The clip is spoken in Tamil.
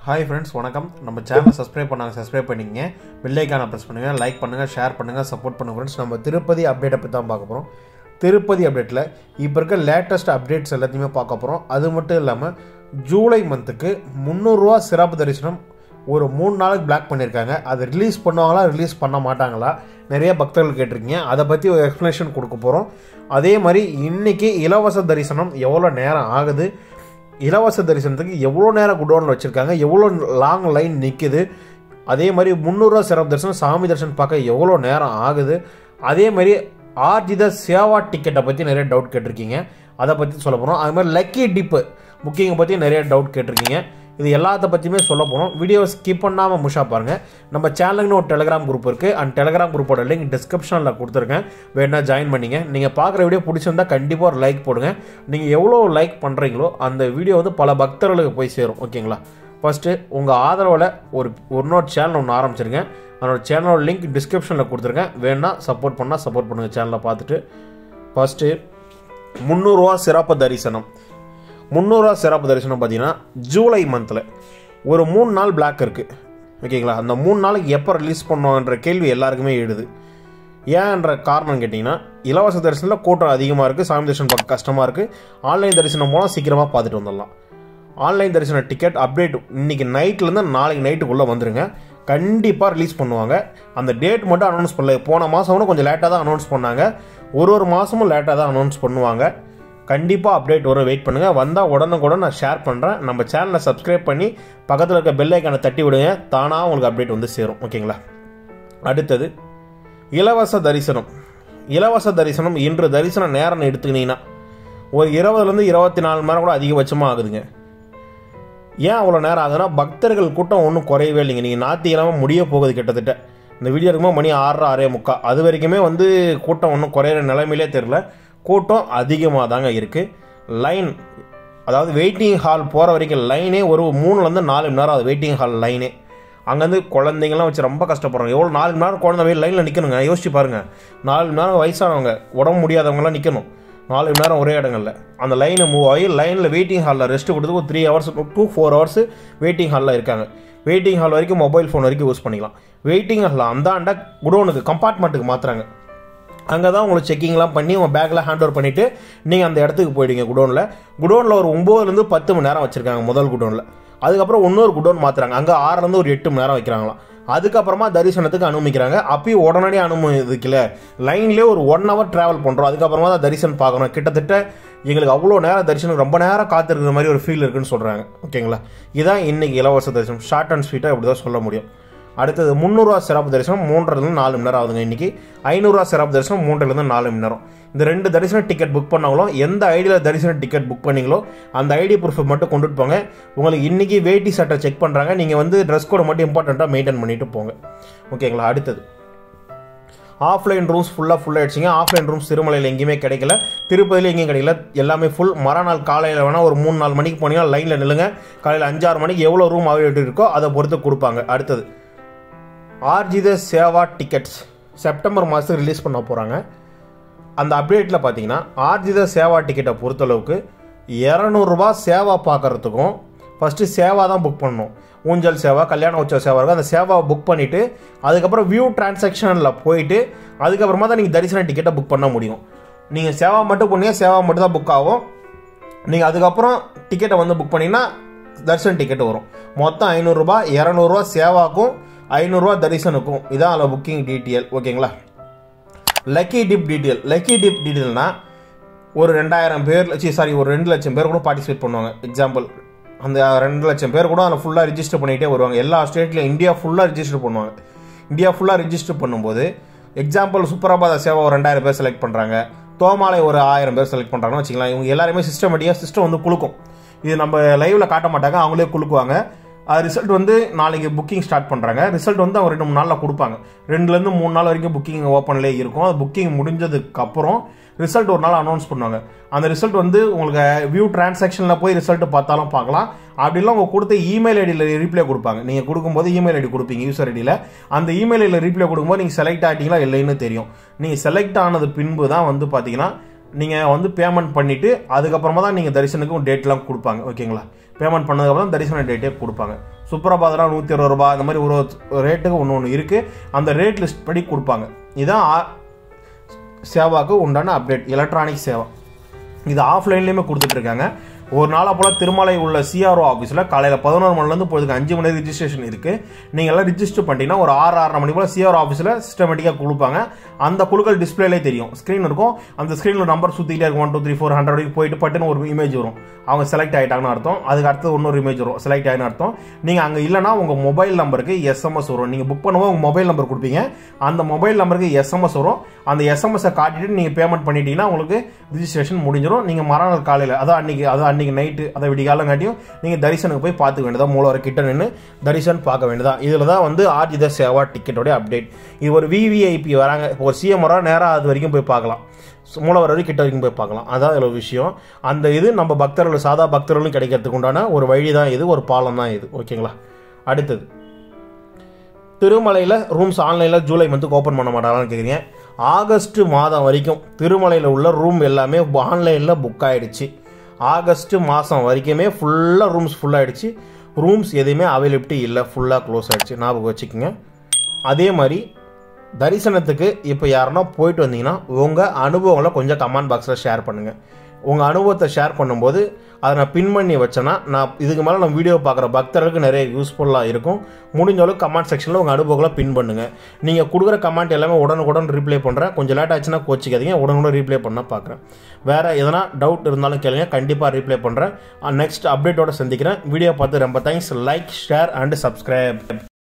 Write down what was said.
ஹாய் ஃப்ரெண்ட்ஸ் வணக்கம் நம்ம சேனலை சப்ஸ்கிரைப் பண்ணாங்க சப்ஸ்கிரைப் பண்ணிங்க பெல்லைக்கான ப்ரெஸ் பண்ணுங்கள் லைக் பண்ணுங்கள் ஷேர் பண்ணுங்கள் சப்போர்ட் பண்ணுங்கள் ஃப்ரெண்ட்ஸ் நம்ம திருப்பதி அப்டேட்டை பற்றி தான் பார்க்க போகிறோம் திருப்பதி அப்டேட்டில் இப்போ இருக்க லேட்டஸ்ட் அப்டேட்ஸ் எல்லாத்தையுமே பார்க்க போகிறோம் அது மட்டும் இல்லாமல் ஜூலை மந்த்துக்கு முந்நூறுரூவா சிறப்பு தரிசனம் ஒரு மூணு நாளுக்கு பிளாக் பண்ணியிருக்காங்க அதை ரிலீஸ் பண்ணுவாங்களா ரிலீஸ் பண்ண மாட்டாங்களா நிறைய பக்தர்கள் கேட்டிருக்கீங்க அதை பற்றி ஒரு எக்ஸ்ப்ளனேஷன் கொடுக்க போகிறோம் அதே மாதிரி இன்றைக்கி இலவச தரிசனம் எவ்வளோ நேரம் ஆகுது இலவச தரிசனத்துக்கு எவ்வளோ நேரம் குடோனில் வச்சுருக்காங்க எவ்வளோ லாங் லைன் நிற்குது அதே மாதிரி முந்நூறுரூவா சிறப்பு தரிசனம் சாமி தரிசனம் பார்க்க எவ்வளோ நேரம் ஆகுது அதே மாதிரி ஆர்ஜித சேவா டிக்கெட்டை பற்றி நிறைய டவுட் கேட்டிருக்கீங்க அதை பற்றி சொல்ல போகிறோம் அது மாதிரி லக்கி டிப்பு புக்கிங்கை பற்றி நிறைய டவுட் கேட்டிருக்கீங்க இது எல்லாத்த பற்றியுமே சொல்ல போகிறோம் வீடியோ ஸ்கிப் பண்ணாமல் முஷா பாருங்கள் நம்ம சேனலுக்குன்னு ஒரு டெலிகிராம் குரூப் இருக்குது அண்ட் டெலிகிராம் குரூப்போட லிங்க் டிஸ்கிரிப்ஷனில் கொடுத்துருக்கேன் வேணா ஜாயின் பண்ணிங்க நீங்கள் பார்க்குற வீடியோ பிடிச்சிருந்தா கண்டிப்பாக ஒரு லைக் போடுங்க நீங்கள் எவ்வளோ லைக் பண்ணுறீங்களோ அந்த வீடியோ வந்து பல பக்தர்களுக்கு போய் சேரும் ஓகேங்களா ஃபஸ்ட்டு உங்கள் ஆதரவில் ஒரு ஒரு இன்னொரு சேனல் ஒன்று ஆரம்பிச்சிருங்க அதனோட சேனலோட லிங்க் டிஸ்கிரிப்ஷனில் கொடுத்துருக்கேன் வேணா சப்போர்ட் பண்ணால் சப்போர்ட் பண்ணுங்கள் சேனலை பார்த்துட்டு ஃபஸ்ட்டு முந்நூறுரூவா சிறப்பு தரிசனம் முந்நூறுரூவா சிறப்பு தரிசனம் பார்த்தீங்கன்னா ஜூலை மந்தில் ஒரு மூணு நாள் பிளாக் இருக்குது ஓகேங்களா அந்த மூணு நாளைக்கு எப்போ ரிலீஸ் பண்ணுவாங்கன்ற கேள்வி எல்லாருக்குமே எழுது ஏன்ற காரணம் கேட்டிங்கன்னா இலவச தரிசனத்தில் கூட்டம் அதிகமாக இருக்குது சாமி தரிசனம் பார்க்க கஷ்டமாக இருக்குது ஆன்லைன் தரிசனம் போனால் சீக்கிரமாக பார்த்துட்டு வந்துடலாம் ஆன்லைன் தரிசன டிக்கெட் அப்டேட் இன்றைக்கி நைட்லேருந்து நாளைக்கு நைட்டுக்குள்ளே வந்துருங்க கண்டிப்பாக ரிலீஸ் பண்ணுவாங்க அந்த டேட் மட்டும் அனௌன்ஸ் பண்ணல போன மாதம் கூட கொஞ்சம் லேட்டாக தான் அனௌன்ஸ் பண்ணாங்க ஒரு ஒரு மாதமும் லேட்டாக தான் அனௌன்ஸ் பண்ணுவாங்க கண்டிப்பாக அப்டேட் வரும் வெயிட் பண்ணுங்கள் வந்தால் உடனுக்குடன் நான் ஷேர் பண்ணுறேன் நம்ம சேனலை சப்ஸ்கிரைப் பண்ணி பக்கத்தில் இருக்க பெல் ஐக்கானை தட்டி விடுங்க தானாக உங்களுக்கு அப்டேட் வந்து சேரும் ஓகேங்களா அடுத்தது இலவச தரிசனம் இலவச தரிசனம் இன்று தரிசன நேரம் எடுத்துக்கினீங்கன்னா ஒரு இருபதுலேருந்து இருபத்தி நாலு மணி நேரம் கூட அதிகபட்சமாக ஆகுதுங்க ஏன் அவ்வளோ நேரம் ஆகுதுன்னா பக்தர்கள் கூட்டம் ஒன்றும் குறையவே இல்லைங்க நீங்கள் ஞாயிற்றுக்கிழமை முடிய போகுது கிட்டத்தட்ட இந்த வீடியோ இருக்கும்போது மணி ஆறரை ஆறே முக்கா அது வரைக்குமே வந்து கூட்டம் ஒன்றும் குறையிற நிலைமையிலே தெரில கூட்டம் அதிகமாக தாங்க இருக்குது லைன் அதாவது வெயிட்டிங் ஹால் போகிற வரைக்கும் லைனே ஒரு மூணுலேருந்து நாலு மணி நேரம் அது வெயிட்டிங் ஹால் லைனே அங்கேருந்து குழந்தைங்களாம் வச்சு ரொம்ப கஷ்டப்படுறாங்க எவ்வளோ நாலு மணி நேரம் குழந்தை வெயில் லைனில் நிற்கணுங்க யோசிச்சு பாருங்கள் நாலு மணி நேரம் வயசானவங்க உடம்பு முடியாதவங்களாம் நிற்கணும் நாலு மணி நேரம் ஒரே இடங்களில் அந்த லைனை மூவ் ஆகி லைனில் வெயிட்டிங் ஹாலில் ரெஸ்ட் கொடுத்து ஒரு three hours two four hours waiting ஹாலில் இருக்காங்க வெயிட்டிங் ஹால் வரைக்கும் மொபைல் ஃபோன் வரைக்கும் யூஸ் பண்ணிக்கலாம் வெயிட்டிங் ஹாலில் அந்தாண்ட குடோனுக்கு கம்பார்ட்மெண்ட்டுக்கு மாற்றுறாங்க அங்கே தான் உங்களுக்கு செக்கிங்லாம் பண்ணி உங்கள் பேக்கில் ஹேண்ட் ஓவர் பண்ணிவிட்டு நீங்கள் அந்த இடத்துக்கு போயிடுங்க குடோனில் குடோனில் ஒரு ஒம்போதுலேருந்து பத்து மணி நேரம் வச்சுருக்காங்க முதல் குடோனில் அதுக்கப்புறம் இன்னொரு குடோன் மாற்றுறாங்க அங்கே ஆறுலேருந்து ஒரு எட்டு மணி நேரம் வைக்கிறாங்களாம் அதுக்கப்புறமா தரிசனத்துக்கு அனுமதிக்கிறாங்க அப்பயும் உடனடியாக அனுமதிக்கல லைன்லேயே ஒரு ஒன் ஹவர் ட்ராவல் பண்ணுறோம் அதுக்கப்புறமா தான் தரிசனம் பார்க்கணும் கிட்டத்தட்ட எங்களுக்கு அவ்வளோ நேரம் தரிசனம் ரொம்ப நேரம் காத்திருக்கிற மாதிரி ஒரு ஃபீல் இருக்குன்னு சொல்கிறாங்க ஓகேங்களா இதான் இன்னைக்கு இலவச தரிசனம் ஷார்ட் அண்ட் ஸ்வீட்டாக இப்படி தான் சொல்ல முடியும் அடுத்தது முந்நூறுரூவா சிறப்பு தரிசனம் மூன்றரைலேருந்து நாலு மணி நேரம் ஆகுதுங்க இன்றைக்கி ஐநூறுரூவா சிறப்பு தரிசனம் மூன்றுலேருந்து நாலு மணி நேரம் இந்த ரெண்டு தரிசன டிக்கெட் புக் பண்ணாங்களோ எந்த ஐடியில் தரிசன டிக்கெட் புக் பண்ணீங்களோ அந்த ஐடி ப்ரூஃபை மட்டும் கொண்டுட்டு போங்க உங்களுக்கு இன்றைக்கி வெயிட்டி சட்டை செக் பண்ணுறாங்க நீங்கள் வந்து ட்ரெஸ் கோடை மட்டும் இம்பார்ட்டண்ட்டாக மெயின்டைன் பண்ணிட்டு போங்க ஓகேங்களா அடுத்தது ஆஃப்லைன் ரூம்ஸ் ஃபுல்லாக ஃபுல் ஆயிடுச்சுங்க ஆஃப்லைன் ரூம்ஸ் திருமலையில் எங்கேயுமே கிடைக்கல திருப்பதியில் எங்கேயும் கிடைக்கல எல்லாமே ஃபுல் மறுநாள் காலையில் வேணால் ஒரு மூணு நாலு மணிக்கு போனீங்கன்னா லைனில் நில்லுங்க காலையில் அஞ்சாறு மணிக்கு எவ்வளோ ரூம் அவைலபிள் இருக்கோ அதை பொறுத்து கொடுப்பாங்க அடுத்தது ஆர்ஜித சேவா டிக்கெட்ஸ் செப்டம்பர் மாதத்துக்கு ரிலீஸ் பண்ண போகிறாங்க அந்த அப்டேட்டில் பார்த்தீங்கன்னா ஆர்ஜித சேவா டிக்கெட்டை பொறுத்தளவுக்கு இரநூறுபா சேவா பார்க்குறதுக்கும் ஃபஸ்ட்டு சேவா தான் புக் பண்ணணும் ஊஞ்சல் சேவா கல்யாண உற்சவ சேவா இருக்கும் அந்த சேவாவை புக் பண்ணிவிட்டு அதுக்கப்புறம் வியூ டிரான்சாக்ஷனில் போயிட்டு அதுக்கப்புறமா தான் நீங்கள் தரிசன டிக்கெட்டை புக் பண்ண முடியும் நீங்கள் சேவா மட்டும் பண்ணீங்க சேவா மட்டும் தான் புக் ஆகும் நீங்கள் அதுக்கப்புறம் டிக்கெட்டை வந்து புக் பண்ணிங்கன்னா தரிசன டிக்கெட் வரும் மொத்தம் ஐநூறுரூபா இரநூறுவா சேவாக்கும் ஐநூறுரூவா தரிசனுக்கும் இதான் அதில் புக்கிங் டீட்டெயில் ஓகேங்களா lucky dip detail lucky dip டீட்டெயில்னா ஒரு ரெண்டாயிரம் பேர் சி சாரி ஒரு ரெண்டு லட்சம் பேர் கூட பார்ட்டிசிபேட் பண்ணுவாங்க எக்ஸாம்பிள் அந்த ரெண்டு லட்சம் பேர் கூட அதில் ஃபுல்லாக ரிஜிஸ்டர் பண்ணிகிட்டே வருவாங்க எல்லா ஸ்டேட்லையும் இந்தியா ஃபுல்லாக ரிஜிஸ்டர் பண்ணுவாங்க இந்தியா ஃபுல்லாக ரிஜிஸ்டர் பண்ணும்போது எக்ஸாம்பிள் சுப்பரபாத சேவா ஒரு ரெண்டாயிரம் பேர் செலக்ட் பண்ணுறாங்க தோமாலை ஒரு ஆயிரம் பேர் செலக்ட் பண்ணுறாங்கன்னு வச்சுக்கலாம் இவங்க எல்லாருமே சிஸ்டமேட்டிக்காக சிஸ்டம் வந்து குலுக்கும் இது நம்ம லைவில் காட்ட மாட்டாங்க அவங்களே குலுக்குவாங்க அது ரிசல்ட் வந்து நாளைக்கு புக்கிங் ஸ்டார்ட் பண்ணுறாங்க ரிசல்ட் வந்து அவங்க ரெண்டு மூணு நாளில் கொடுப்பாங்க ரெண்டுலேருந்து மூணு நாள் வரைக்கும் புக்கிங் ஓப்பன்லேயே இருக்கும் அது புக்கிங் முடிஞ்சதுக்கு அப்புறம் ரிசல்ட் ஒரு நாள் அனௌன்ஸ் பண்ணுவாங்க அந்த ரிசல்ட் வந்து உங்களுக்கு வியூ டிரான்சாக்ஷனில் போய் ரிசல்ட் பார்த்தாலும் பார்க்கலாம் அப்படிலாம் உங்கள் கொடுத்த இமெயில் ஐடியில் ரீப்ளே கொடுப்பாங்க நீங்கள் கொடுக்கும்போது இமெயில் ஐடி கொடுப்பீங்க யூசர் ஐடியில் அந்த இமெயில் ஐடியில் ரீப்ளே கொடுக்கும்போது நீங்கள் செலக்ட் ஆகிட்டீங்களா இல்லைன்னு தெரியும் நீங்கள் செலக்ட் ஆனது பின்பு தான் வந்து பார்த்தீங்கன்னா நீங்கள் வந்து பேமெண்ட் பண்ணிவிட்டு அதுக்கப்புறமா தான் நீங்கள் தரிசனுக்கும் டேட்லாம் கொடுப்பாங்க ஓகேங்களா பேமெண்ட் பண்ணதுக்கப்புறம் தரிசன டேட்டே கொடுப்பாங்க சுப்ரபாதனா நூற்றி அறுபது ரூபாய் இந்த மாதிரி ஒரு ரேட்டுக்கு ஒன்று ஒன்று இருக்குது அந்த ரேட் லிஸ்ட் படி கொடுப்பாங்க இதான் ஆ- சேவாக்கு உண்டான அப்டேட் எலக்ட்ரானிக் சேவா இது ஆஃப்லைன்லேயுமே கொடுத்துட்ருக்காங்க ஒரு நாளை போல் திருமலை உள்ள சிஆர்ஓ ஆஃபீஸில் காலையில் பதினோரு மணிலேருந்து பொழுதுக்கு அஞ்சு மணி ரிஜிஸ்ட்ரேஷன் இருக்குது நீங்கள் எல்லாம் ரிஜிஸ்டர் பண்ணிட்டீங்கன்னா ஒரு ஆறு ஆறரை மணி போல் சிஆர்ஓ ஆஃபீஸில் சிஸ்டமேட்டிக்காக கொடுப்பாங்க அந்த குழுக்கள் டிஸ்பிளேலே தெரியும் ஸ்க்ரீன் இருக்கும் அந்த ஸ்க்ரீனில் நம்பர் சுற்றிக்கிட்டே இருக்கும் one two three four hundred வரைக்கும் போயிட்டு பட்டுன்னு ஒரு இமேஜ் வரும் அவங்க செலக்ட் ஆகிட்டாங்கன்னு அர்த்தம் அதுக்கு அடுத்து இன்னொரு இமேஜ் வரும் செலக்ட் ஆகினு அர்த்தம் நீங்கள் அங்கே இல்லைனா உங்கள் மொபைல் நம்பருக்கு எஸ்எம்எஸ் வரும் நீங்கள் புக் பண்ணும்போது உங்கள் மொபைல் நம்பர் கொடுப்பீங்க அந்த மொபைல் நம்பருக்கு எஸ்எம்எஸ் வரும் அந்த எஸ்எம்எஸ்ஸை காட்டிட்டு நீங்கள் பேமெண்ட் பண்ணிட்டீங்கன்னா உங்களுக்கு ரிஜிஸ்ட்ரேஷன் முடிஞ்சிடும் நீங்கள் மறுநாள் காலையில் அதான் அன்னைக்கு அதான் அன்னைக்கு நைட்டு அதை விடிகாலம் காட்டியும் நீங்கள் தரிசனுக்கு போய் பார்த்துக்க வேண்டியதா மூலவர கிட்ட நின்று தரிசன் பார்க்க வேண்டியதா இதில் தான் வந்து ஆர்ஜித சேவா டிக்கெட்டோடைய அப்டேட் இது ஒரு விவிஐபி வராங்க இப்போ ஒரு சிஎம் வர நேராக அது வரைக்கும் போய் பார்க்கலாம் சு- மூலவர் வரைக்கும் கிட்ட வரைக்கும் போய் பார்க்கலாம் அதான் இதில் ஒரு விஷயம் அந்த இது நம்ம பக்தர்கள் சாதா பக்தர்களும் கிடைக்கிறதுக்கு உண்டான ஒரு வழி தான் இது ஒரு பாலம் தான் இது ஓகேங்களா அடுத்தது திருமலையில் ரூம்ஸ் ஆன்லைனில் ஜூலை மந்த்துக்கு ஓப்பன் பண்ண மாட்டாங்களான்னு கேட்குறீங்க ஆகஸ்ட் மாதம் வரைக்கும் திருமலையில் உள்ள ரூம் எல்லாமே ஆன்லைனில் புக் ஆயிடுச்சு ஆகஸ்ட் மாதம் வரைக்குமே ஃபுல்லாக ரூம்ஸ் ஃபுல்லாகிடுச்சு ரூம்ஸ் எதுவுமே அவைலபிலிட்டி இல்லை ஃபுல்லாக க்ளோஸ் ஆயிடுச்சு ஞாபகம் வச்சுக்கோங்க அதே மாதிரி தரிசனத்துக்கு இப்போ யாருன்னா போயிட்டு வந்தீங்கன்னா உங்கள் அனுபவங்களை கொஞ்சம் கமெண்ட் பாக்ஸில் ஷேர் பண்ணுங்கள் உங்கள் அனுபவத்தை ஷேர் பண்ணும்போது அதை நான் பின் பண்ணி வச்சேன்னா நான் இதுக்கு மேலே நான் வீடியோ பார்க்குற பக்தர்களுக்கு நிறைய யூஸ்ஃபுல்லாக இருக்கும் முடிஞ்ச அளவுக்கு கமெண்ட் செக்ஷனில் உங்கள் அனுபவங்களை பின் பண்ணுங்கள் நீங்கள் கொடுக்குற கமெண்ட் எல்லாமே உடனுக்குடன் ரிப்ளை பண்ணுறேன் கொஞ்சம் லேட் ஆச்சுன்னா கோச்சிக்காதீங்க உடனுக்குடன் ரீப்ளை பண்ண பார்க்குறேன் வேறு எதனா டவுட் இருந்தாலும் கேளுங்க கண்டிப்பாக ரீப்ளை பண்ணுறேன் நெக்ஸ்ட் அப்டேட்டோட சந்திக்கிறேன் வீடியோ பார்த்து ரொம்ப thanks like share and subscribe